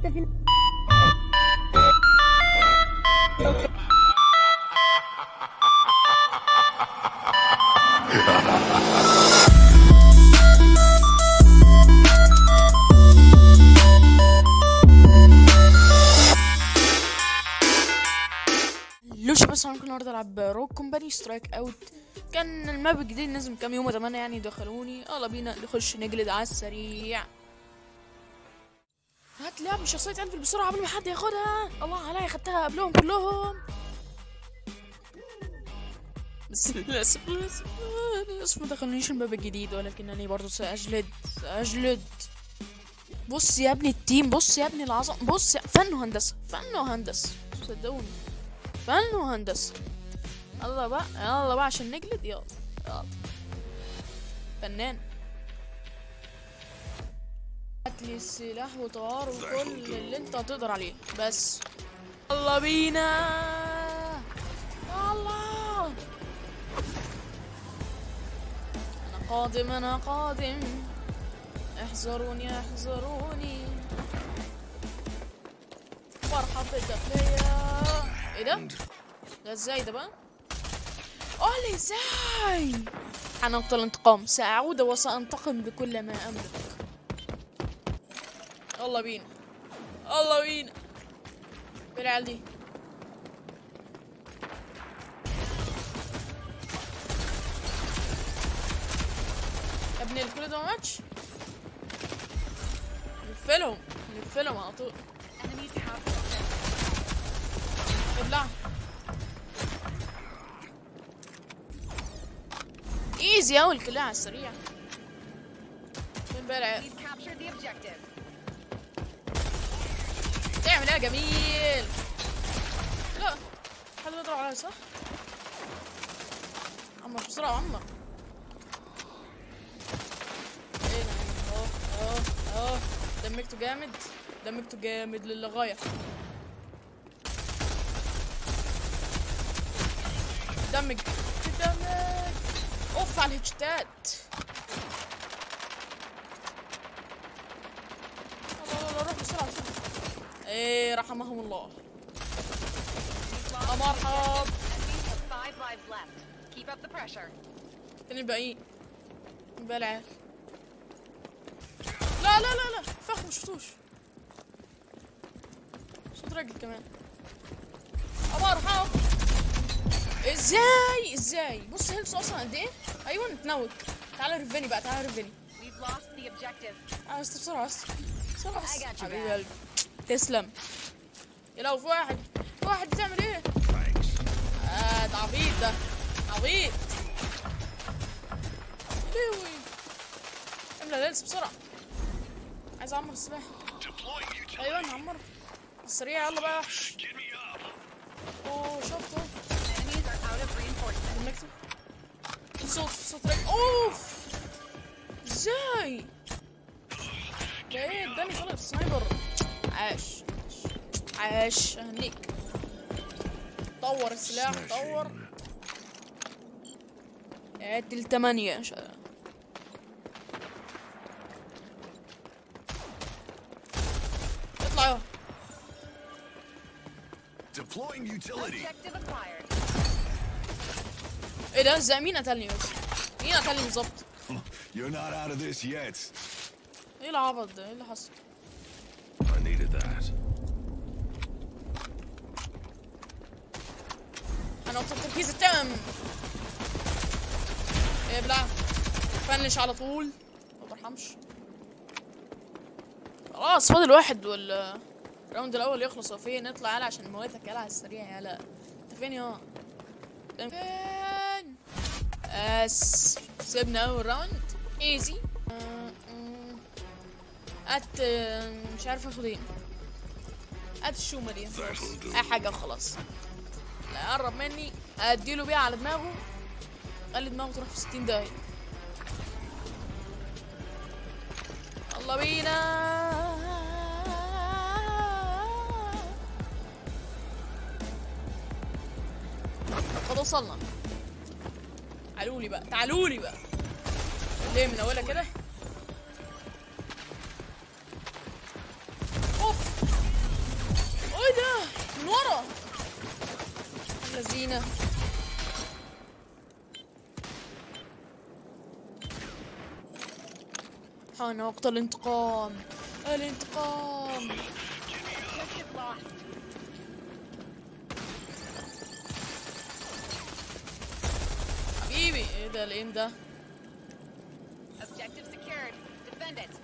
حتى في لوش بس ممكن النهارده العب روك كومباني سترايك اوت كان الماب الجديد نزل من كام يوم اتمنى يعني يدخلوني يلا بينا نخش نجلد على السريع هات لعب من شخصية انفل بسرعة قبل ما حد ياخدها الله عليا خدتها قبلهم كلهم بس للأسف للأسف للأسف ما دخلونيش الماب الجديد ولكنني برضو سأجلد سأجلد بص يا ابني التيم بص يا ابني العظم بص يا فن وهندسة فن وهندسة صدقوني فن وهندسة يلا بقى يلا بقى عشان نجلد يلا يلا فنان هات لي السلاح وطار وكل اللي انت هتقدر عليه بس يلا بينا يلا انا قادم انا قادم احذروني احذروني فرحة الداخلية ايه ده؟ ده ازاي ده بقى؟ قولي ازاي؟ حنقتل الانتقام سأعود وسأنتقم بكل ما أملك يلا بينا يلا بينا فين العيال دي؟ يا ابني الكل ده ما ماتش نقفلهم نقفلهم على طول ابلع ايزي اوي الكلاع على السريع فين بقى العيال؟ We've captured the objective. تعمل ايه يا جميل لا حد بيضرب عليا صح عمر بسرعة عمر ايه ده اهو اهو اهو دمجته جامد دمجته جامد للغاية دمج دمج اوف على الهيتشتات يلا يلا روح بسرعة بسرعة ايه رحمهم الله يا مرحب Enemies have five lives left. Keep up the pressure. فين الباقيين بقى العيال لا لا لا لا فخ مشفتوش صوت راجل كمان يا مرحب ازاي ازاي بص هيلث اصلا قد ايه ايوه نتنوك تعالى رفني بقى تعالى رفني We've lost the objective. اه بس بسرعة بس بسرعة بس I got you حبيبي back. قلبي تسلم يا لو في واحد في واحد بتعمل ايه؟ آه ده عبيط ده عبيط ليوي املى ليلس بسرعة عايز اعمر السلاح ايوه نعمر السريع يلا بقى يا وحش اوه شفته Enemies are out of reinforcements. المكتب صوت صوت رجل اوف ازاي ده ايه اداني طلق سنايبر عاش عاش اهنيك طور السلاح طور هات التمانية إن شاء الله. اطلع يا Deploying utility. Objective acquired. ايه ده ازاي مين قتلني بس مين قتلني بالظبط You're not out of this yet. ايه العبط ده ايه اللي حصل I needed that. انا قلت التركيز التام ابلع فنش على طول ما برحمش خلاص فاضل واحد وال الراوند الاول يخلص هو فين نطلع يلا عشان نموتك يلا على السريع يلا انت فين يا فين اس سيبنا اول راوند ايزي هات مش عارف اخد ايه هات الشومه دي That'll do. اي حاجه وخلاص لا يقرب مني اديله بيها على دماغه خلي دماغه تروح في 60 دقايق يلا بينا قد وصلنا تعالوا لي بقى تعالوا لي بقى ليه من اولها كده اوف من ورا لذينه حان وقت الانتقام الانتقام Objective lost. حبيبي ايه ده الايم ده Objective secured. Defend it.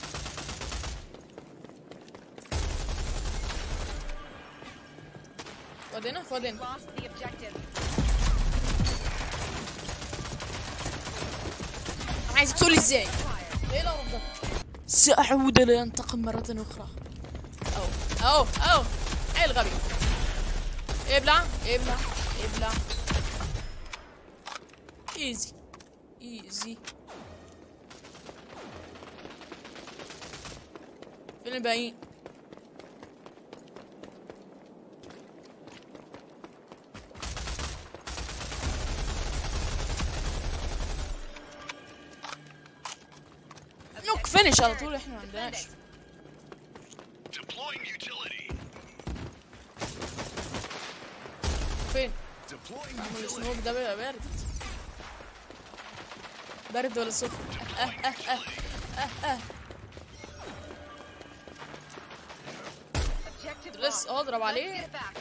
فاضي هنا فاضي هنا Lost the objective. انا عايزك تقولي ازاي Acquired. ايه القرف ده سأعود لأنتقم مرة أخرى أو أو أو ايه الغبي ابلع ابلع ابلع ايزي ايزي فين الباقيين نوك فينش على طول احنا ما Defend عندناش it. Deploying utility. فين Deploying عمل utility. السموك ده بيبقى بارد بارد ولا سخن أه أه أه أه أه Objective لسه lost. اضرب Let's عليه get it back.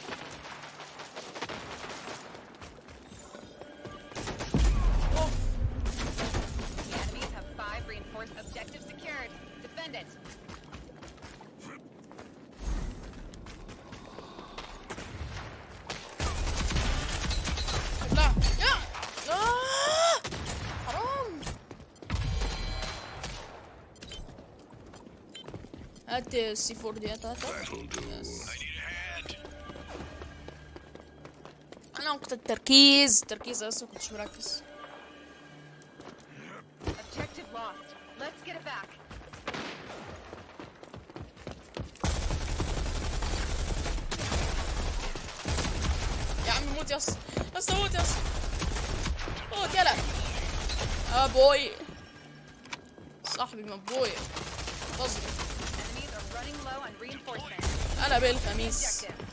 اوف The enemies have five reinforced objective secured. Defend it. لا يا آه! حرام هات السي 4 دي هات هات That'll do. I need a hand. انا وقت التركيز التركيز بس ما كنتش مركز Objective lost. Let's get it back. يا عم موت يس يس موت يس موت يلا ابوي صاحبي مبوي قصدي Enemies are running low on reinforcements. انا بالخميس Objective.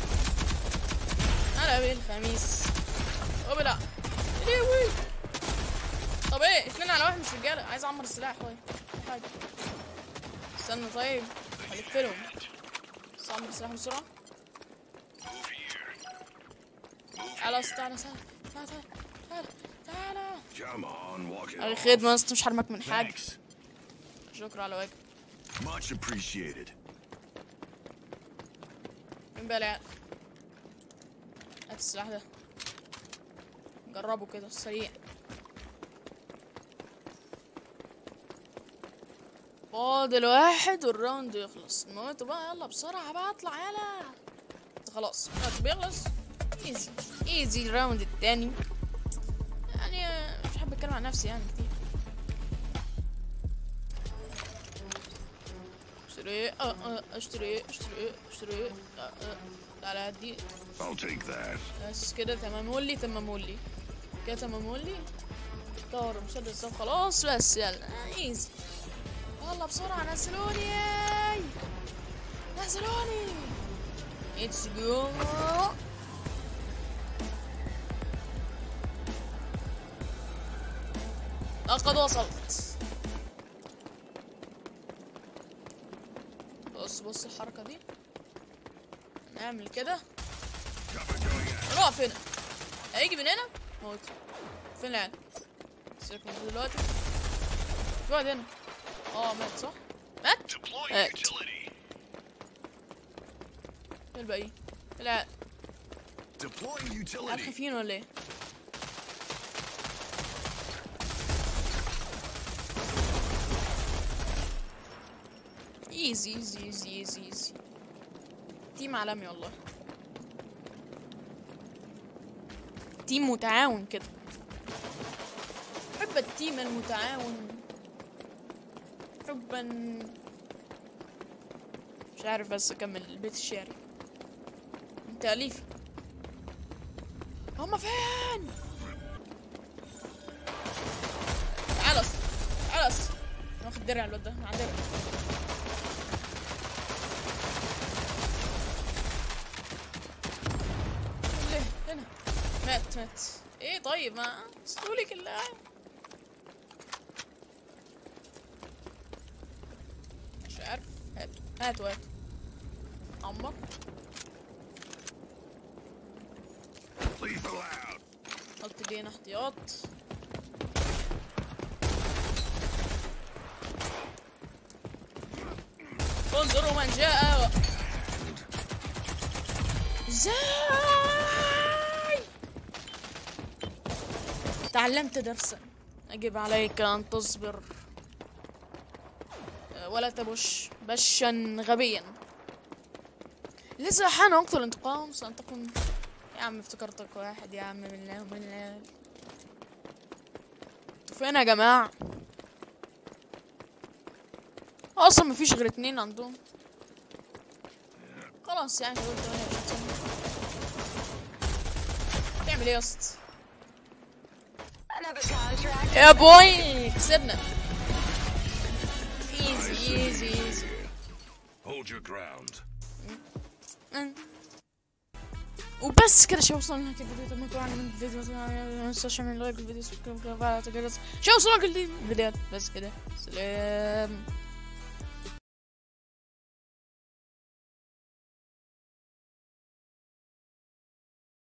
انا بالخميس وبلا ليوي طب ايه اتنين على واحد مش رجاله عايز اعمر السلاح طيب حاجه استنى طيب هلفلهم بس اعمر السلاح بسرعه Move here. تعالى أص- تعالى تعالى تعالى تعالى تعالى Come on, walk it على off. خدمة أصل مش حرمك من حاجة Thanks. شكرا على واجب Much appreciated. مين بقى العيال هات السلاح ده جربه كده سريع فاضل واحد والراوند يخلص موتوا بقى يلا بسرعة بقى اطلع يلا خلاص الوقت بيخلص ايزي ايزي الراوند التاني يعني آه، مش حابب اتكلم عن نفسي يعني كتير اشتري اه اه اشتري اشتري اشتري اه اه تعالى هدي I'll take that. بس كده تمام لي تمام لي كده تمام لي طار مسدس ده خلاص بس يلا آه، ايزي يلا بسرعة نزلوني نزلوني اتس جو لقد وصلت بص بص الحركة دي نعمل كده Cover going out. نقف هنا هيجي من هنا موت فين العيال سيبك من دلوقتي في واحد هنا اه مات صح مات Deploying Act. utility. فين الباقيين العيال Deploying العيال utility. خايفين ولا ايه ايزي ايزي ايزي ايزي ايزي تيم عالمي والله تيم متعاون كده حب التيم المتعاون حبا مش عارف بس اكمل البيت الشعري تأليف هما فين تعال أص- تعال أص. أنا واخد درع الواد ده مع درع مات مات ايه طيب ما سهولي كلها مش عارف هات هات هات عمر Lethal out. حط جينا احتياط انظروا من جاء ازاي تعلمت درسا يجب عليك ان تصبر أه، ولا تبش بشا غبيا لذا حان وقت الانتقام سأنتقم يا عم افتكرتك واحد يا عم من الله ومن الله انتوا فين يا جماعة اصلا مفيش غير اتنين عندهم خلاص يعني قلت انا تعمل ايه يا اسطى Another contract. يا بوي كسبنا ايزي ايزي ايزي Hold your ground. وبس كده شو وصلنا كده الفيديو تم طبعا من الفيديو ما تنساش تعمل لايك الفيديو سبسكرايب كده فعلا تجرس شو وصلنا كل الفيديوهات بس كده سلام